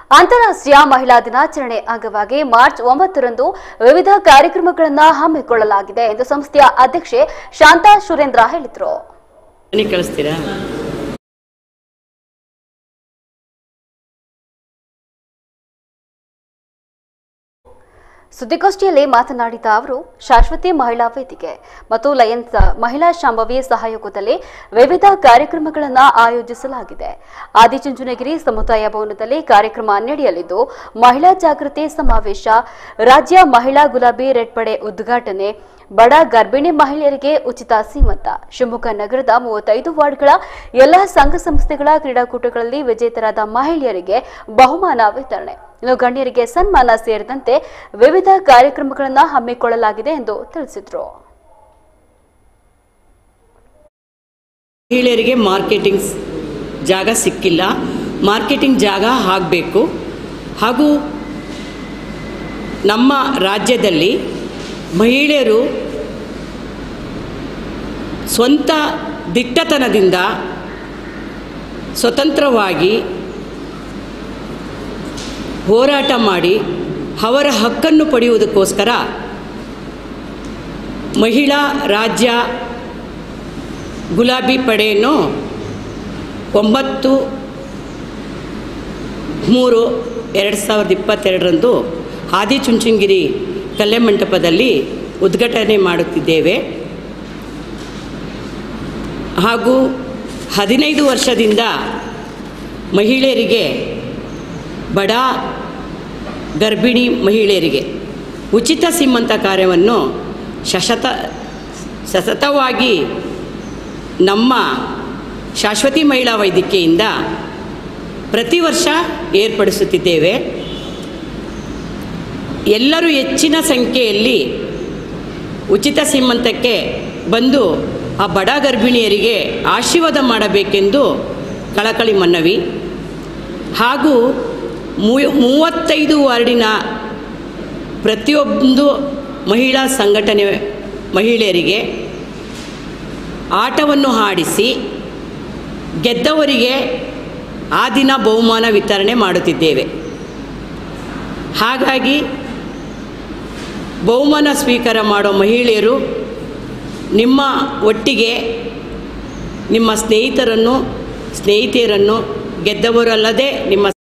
ಅಂತಾರಾಷ್ಟ್ರೀಯ ಮಹಿಳಾ ದಿನಾಚರಣೆ ಅಂಗವಾಗಿ ಮಾರ್ಚ್ ಒಂಬತ್ತರಂದು ವಿವಿಧ ಕಾರ್ಯಕ್ರಮಗಳನ್ನು ಹಮ್ಮಿಕೊಳ್ಳಲಾಗಿದೆ ಎಂದು ಸಂಸ್ಥೆಯ ಅಧ್ಯಕ್ಷೆ ಶಾಂತಾ ಸುರೇಂದ್ರ ಹೇಳಿದರು ನೀವು ಕಳಿಸ್ತೀರಾ ಸುದ್ದಿಗೋಷ್ಠಿಯಲ್ಲಿ ಮಾತನಾಡಿದ ಅವರು ಶಾಶ್ವತಿ ಮಹಿಳಾ ವೇದಿಕೆ ಮತ್ತು ಲಯನ್ಸ್ ಮಹಿಳಾ ಶಾಂಭವಿ ಸಹಯೋಗದಲ್ಲಿ ವಿವಿಧ ಕಾರ್ಯಕ್ರಮಗಳನ್ನು ಆಯೋಜಿಸಲಾಗಿದೆ ಆದಿಚುಂಚನಗಿರಿ ಸಮುದಾಯ ಭವನದಲ್ಲಿ ಕಾರ್ಯಕ್ರಮ ನಡೆಯಲಿದ್ದು ಮಹಿಳಾ ಜಾಗೃತಿ ಸಮಾವೇಶ ರಾಜ್ಯ ಮಹಿಳಾ ಗುಲಾಬಿ ರೆಡ್ ಪಡೆ ಉದ್ಘಾಟನೆ ಬಡ ಗರ್ಭಿಣಿ ಮಹಿಳೆಯರಿಗೆ ಉಚಿತ ಸೀಮಂತ ಶಿವಮೊಗ್ಗ ನಗರದ ಮೂವತ್ತೈದು ವಾರ್ಡ್ಗಳ ಎಲ್ಲಾ ಸಂಘ ಸಂಸ್ಥೆಗಳ ಕ್ರೀಡಾಕೂಟಗಳಲ್ಲಿ ವಿಜೇತರಾದ ಮಹಿಳೆಯರಿಗೆ ಬಹುಮಾನ ವಿತರಣೆ ಇನ್ನು ಗಣ್ಯರಿಗೆ ಸನ್ಮಾನ ಸೇರಿದಂತೆ ವಿವಿಧ ಕಾರ್ಯಕ್ರಮಗಳನ್ನು ಹಮ್ಮಿಕೊಳ್ಳಲಾಗಿದೆ ಎಂದು ತಿಳಿಸಿದರು ಮಹಿಳೆಯರಿಗೆ ಮಾರ್ಕೆಟಿಂಗ್ ಸ್- ಜಾಗ ಸಿಕ್ಕಿಲ್ಲ ಮಾರ್ಕೆಟಿಂಗ್ ಜಾಗ ಆಗಬೇಕು ಹಾಗೂ ನಮ್ಮ ರಾಜ್ಯದಲ್ಲಿ ಮಹಿಳೆಯರು ಸ್ವಂತ ದಿಟ್ಟತನದಿಂದ ಸ್ವತಂತ್ರವಾಗಿ ಹೋರಾಟ ಮಾಡಿ ಅವರ ಹಕ್ಕನ್ನು ಪಡೆಯುವುದಕ್ಕೋಸ್ಕರ ಮಹಿಳಾ ರಾಜ್ಯ ಗುಲಾಬಿ ಪಡೆಯನ್ನು ಒಂಬತ್ತು ಮೂರು ಎರಡು ಸಾವಿರದ ಇಪ್ಪತ್ತೆರಡರಂದು ಆದಿಚುಂಚನಗಿರಿ ಕಲ್ಯಾಣ ಮಂಟಪದಲ್ಲಿ ಉದ್ಘಾಟನೆ ಮಾಡುತ್ತಿದ್ದೇವೆ ಹಾಗೂ ಹದಿನೈದು ವರ್ಷದಿಂದ ಮಹಿಳೆಯರಿಗೆ ಬಡ ಗರ್ಭಿಣಿ ಮಹಿಳೆಯರಿಗೆ ಉಚಿತ ಸೀಮಂತ ಕಾರ್ಯವನ್ನು ಶಶತ ಸತತವಾಗಿ ನಮ್ಮ ಶಾಶ್ವತಿ ಮಹಿಳಾ ವೈದ್ಯಕೀಯಿಂದ ಪ್ರತಿ ವರ್ಷ ಏರ್ಪಡಿಸುತ್ತಿದ್ದೇವೆ ಎಲ್ಲರೂ ಹೆಚ್ಚಿನ ಸಂಖ್ಯೆಯಲ್ಲಿ ಉಚಿತ ಸೀಮಂತಕ್ಕೆ ಬಂದು ಆ ಬಡ ಗರ್ಭಿಣಿಯರಿಗೆ ಆಶೀರ್ವಾದ ಮಾಡಬೇಕೆಂದು ಕಳಕಳಿ ಮನವಿ ಹಾಗೂ ಮೂ- ಮೂವತ್ತೈದು ವಾರ್ಡಿನ ಪ್ರತಿಯೊಂದು ಮಹಿಳಾ ಸಂಘಟನೆ ಮಹಿಳೆಯರಿಗೆ ಆಟವನ್ನು ಆಡಿಸಿ ಗೆದ್ದವರಿಗೆ ಆ ದಿನ ಬಹುಮಾನ ವಿತರಣೆ ಮಾಡುತ್ತಿದ್ದೇವೆ ಹಾಗಾಗಿ ಬಹುಮಾನ ಸ್ವೀಕಾರ ಮಾಡೋ ಮಹಿಳೆಯರು ನಿಮ್ಮ ಒಟ್ಟಿಗೆ ನಿಮ್ಮ ಸ್ನೇಹಿತರನ್ನು ಸ್ನೇಹಿತೆಯರನ್ನು ಗೆದ್ದವರಲ್ಲದೆ ನಿಮ್ಮ